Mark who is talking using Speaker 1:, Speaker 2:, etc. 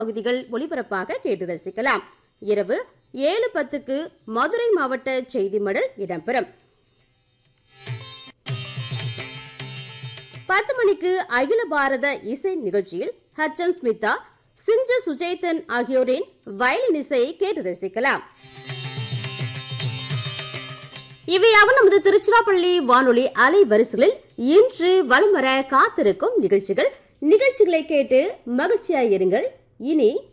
Speaker 1: பகுதிகள் ஒளிபரப்பாக கேட்டு ரசிக்கலாம் இரவு ஏழு பத்துக்கு மதுரை மாவட்ட செய்தி மடல் இடம்பெறும் பத்து மணிக்கு அகில பாரத இசை நிகழ்ச்சியில் ஹச்சன் ஸ்மிதா சிஞ்ச சுஜேதன் ஆகியோரின் வயலின் இசையை கேட்டு ரசிக்கலாம் இவையாக நமது திருச்சிராப்பள்ளி வானொலி அலைவரிசைகளில் இன்று வலம் வர காத்திருக்கும் நிகழ்ச்சிகள் நிகழ்ச்சிகளை கேட்டு மகிழ்ச்சியாயிருங்கள் இனி